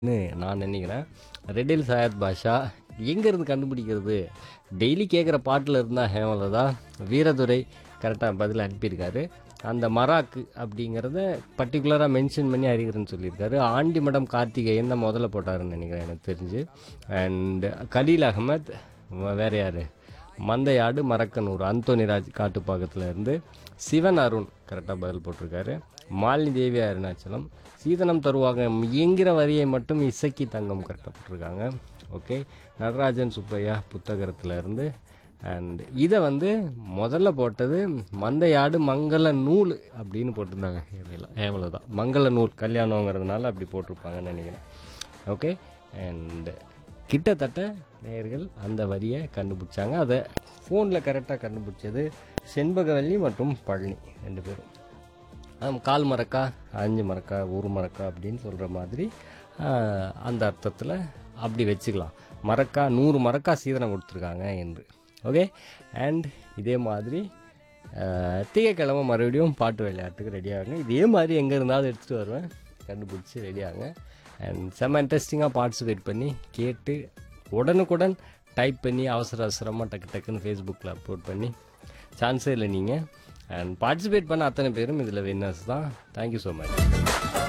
ன்னு நான் நினைக்கிறேன் ரெடில் சையத் பாஷா எங்கேருந்து கண்டுபிடிக்கிறது டெய்லி கேட்குற பாட்டில் இருந்தால் ஹேமலதா வீரதுரை கரெக்டாக பதில் அனுப்பியிருக்காரு அந்த மராக்கு அப்படிங்கிறத பர்டிகுலராக மென்ஷன் பண்ணி அறிகிறேன்னு சொல்லியிருக்காரு ஆண்டி மடம் கார்த்திகேயன் தான் முதல்ல போட்டாருன்னு நினைக்கிறேன் எனக்கு தெரிஞ்சு அண்ட் கலீல் அகமத் வ- வேற யார் மந்தையாடு மரக்கனூர் அந்தோனிராஜ் காட்டுப்பாக்கத்தில் இருந்து சிவன் அருண் கரெக்டாக பதில் போட்டிருக்காரு மாலினி தேவி அருணாச்சலம் சீதனம் தருவாங்க என்கிற வரியை மட்டும் இசக்கி தங்கம் கரெக்டாக போட்டிருக்காங்க ஓகே நடராஜன் சுப்பையா புத்தகத்தில் இருந்து அண்ட் இதை வந்து முதல்ல போட்டது மந்தையாடு மங்கள நூல் அப்படின்னு போட்டிருந்தாங்க எவ்வளோதான் மங்கள நூல் கல்யாணங்கிறதுனால அப்படி போட்டிருப்பாங்கன்னு நினைக்கிறேன் ஓகே அண்ட் கிட்டத்தட்ட நேயர்கள் அந்த வரியை கண்டுபிடிச்சாங்க அதை ஃபோனில் கரெக்டாக கண்டுபிடிச்சது செண்பகவல்லி மற்றும் பழனி ரெண்டு பேரும் ஆம், கால் மரக்கா அஞ்சு மரக்கா ஒரு மரக்கா அப்படின்னு சொல்கிற மாதிரி ஆஹ், அந்த அர்த்தத்தில் அப்படி வச்சுக்கலாம் மரக்கா நூறு மரக்கா சீதனம் கொடுத்துருக்காங்க என்று ஓகே அண்ட் இதே மாதிரி ஆஹ், திங்கட்கிழமை மறுபடியும் பாட்டு விளையாட்டுக்கு ரெடி ஆகுங்க இதே மாதிரி எங்கே இருந்தாலும் எடுத்துகிட்டு வருவேன் கண்டுபிடிச்சி ரெடி ஆகுங்க அண்ட் செம்ம இன்ட்ரெஸ்டிங்காக பார்ட்டிசிபேட் பண்ணி கேட்டு உடனுக்குடன் டைப் பண்ணி அவசர அவசரமாக டக்கு டக்குன்னு ஃபேஸ்புக்கில் அப்லோட் பண்ணி சான்ஸே இல்லை நீங்கள் அண்ட் பார்ட்டிசிபேட் பண்ண அத்தனை பேரும் இதில் வின்னர்ஸ் தான் தேங்க்யூ ஸோ மச்